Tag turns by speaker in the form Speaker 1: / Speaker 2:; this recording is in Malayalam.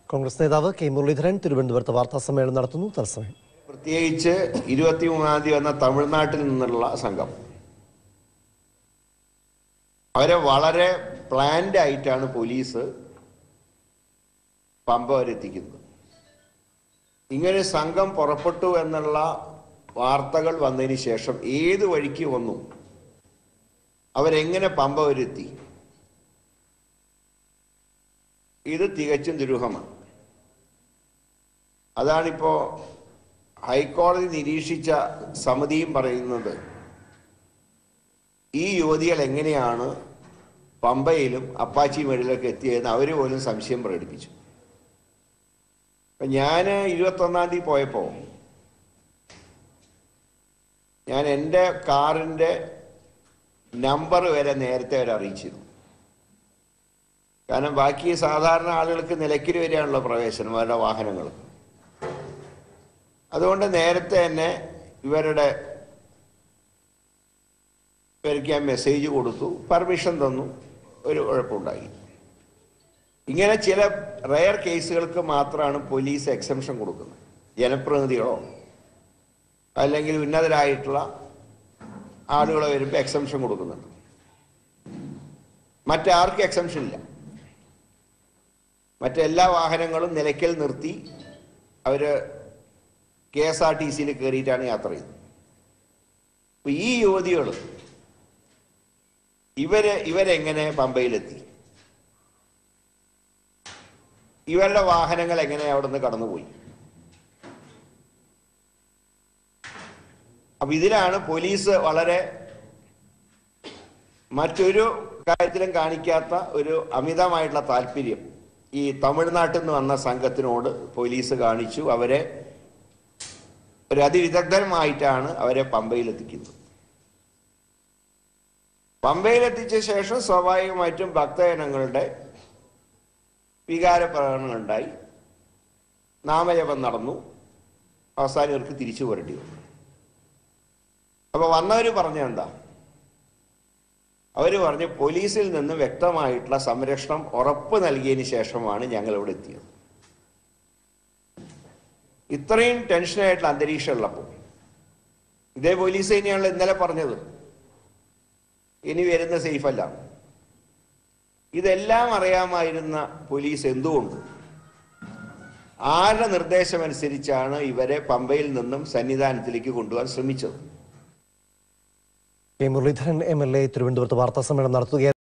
Speaker 1: കോൺഗ്രസ് നേതാവ് കെ മുരളീധരൻ തിരുവനന്തപുരത്ത് വാർത്താ സമ്മേളനം നടത്തുന്നു തത്സമയം
Speaker 2: പ്രത്യേകിച്ച് ഇരുപത്തിമൂന്നാം തീയതി വന്ന തമിഴ്നാട്ടിൽ നിന്നുള്ള സംഘം അവരെ വളരെ പ്ലാൻഡ് ആയിട്ടാണ് പോലീസ് പമ്പ വരെ എത്തിക്കുന്നത് ഇങ്ങനെ സംഘം പുറപ്പെട്ടു എന്നുള്ള വാർത്തകൾ വന്നതിന് ശേഷം ഏത് വഴിക്ക് വന്നു അവരെങ്ങനെ പമ്പ വരെ എത്തി ഇത് തികച്ചും ദുരൂഹമാണ് അതാണിപ്പോ ഹൈക്കോടതി നിരീക്ഷിച്ച സമിതിയും പറയുന്നത് ഈ യുവതികൾ എങ്ങനെയാണ് പമ്പയിലും അപ്പാച്ചി മേടിലൊക്കെ എത്തിയതെന്ന് അവർ പോലും സംശയം പ്രകടിപ്പിച്ചു ഞാൻ ഇരുപത്തൊന്നാം തീയതി പോയപ്പോൾ ഞാൻ എൻ്റെ കാറിൻ്റെ നമ്പർ വരെ നേരത്തെ വരെ അറിയിച്ചിരുന്നു കാരണം ബാക്കി സാധാരണ ആളുകൾക്ക് നിലയ്ക്കൽ വരെയാണല്ലോ പ്രവേശനം അവരുടെ വാഹനങ്ങൾ അതുകൊണ്ട് നേരത്തെ തന്നെ ഇവരുടെ ഇവർക്ക് ഞാൻ മെസ്സേജ് കൊടുത്തു പെർമിഷൻ തന്നു ഒരു കുഴപ്പമുണ്ടായി ഇങ്ങനെ ചില റയർ കേസുകൾക്ക് മാത്രമാണ് പോലീസ് എക്സംഷൻ കൊടുക്കുന്നത് ജനപ്രതിനിധികളോ അല്ലെങ്കിൽ ഉന്നതരായിട്ടുള്ള ആളുകളോ വരുമ്പോൾ എക്സംഷൻ കൊടുക്കുന്നുണ്ട് മറ്റാർക്കും എക്സംഷൻ ഇല്ല മറ്റെല്ലാ വാഹനങ്ങളും നിലയ്ക്കൽ നിർത്തി അവര് കെ എസ് ആർ ടി സിയിൽ കയറിയിട്ടാണ് യാത്ര ചെയ്തത് അപ്പൊ ഈ യുവതികൾ ഇവര് ഇവരെങ്ങനെ പമ്പയിലെത്തി ഇവരുടെ വാഹനങ്ങൾ എങ്ങനെ അവിടെ നിന്ന് കടന്നുപോയി അപ്പൊ ഇതിലാണ് പോലീസ് വളരെ മറ്റൊരു കാര്യത്തിലും കാണിക്കാത്ത ഒരു അമിതമായിട്ടുള്ള താല്പര്യം ഈ തമിഴ്നാട്ടിൽ നിന്ന് വന്ന സംഘത്തിനോട് പോലീസ് കാണിച്ചു അവരെ ഒരു അതിവിദഗ്ധമായിട്ടാണ് അവരെ പമ്പയിലെത്തിക്കുന്നത് പമ്പയിലെത്തിച്ച ശേഷം സ്വാഭാവികമായിട്ടും ഭക്തജനങ്ങളുടെ വികാര പ്രകടനങ്ങൾ ഉണ്ടായി നാമജപം നടന്നു അവസാനം ഇവർക്ക് തിരിച്ചു പോരേണ്ടി വന്നു അപ്പൊ വന്നവർ പറഞ്ഞ എന്താ അവര് പറഞ്ഞു പോലീസിൽ നിന്ന് വ്യക്തമായിട്ടുള്ള സംരക്ഷണം ഉറപ്പ് നൽകിയതിന് ശേഷമാണ് ഞങ്ങൾ ഇവിടെ എത്തിയത് ഇത്രയും ടെൻഷനായിട്ടുള്ള അന്തരീക്ഷം ഉള്ളപ്പോൾ ഇതേ പോലീസ് തന്നെയാണല്ലോ ഇന്നലെ പറഞ്ഞത് ഇനി വരുന്ന സേഫ് അല്ല ഇതെല്ലാം അറിയാമായിരുന്ന പോലീസ് എന്തുകൊണ്ട് ആരുടെ നിർദ്ദേശമനുസരിച്ചാണ് ഇവരെ പമ്പയിൽ നിന്നും സന്നിധാനത്തിലേക്ക് കൊണ്ടുപോകാൻ ശ്രമിച്ചത്
Speaker 1: K Muraleedharan M L A തിരുവനന്തപുരത്ത് വാർത്താ സമ്മേളനം നടത്തുകയായിരുന്നു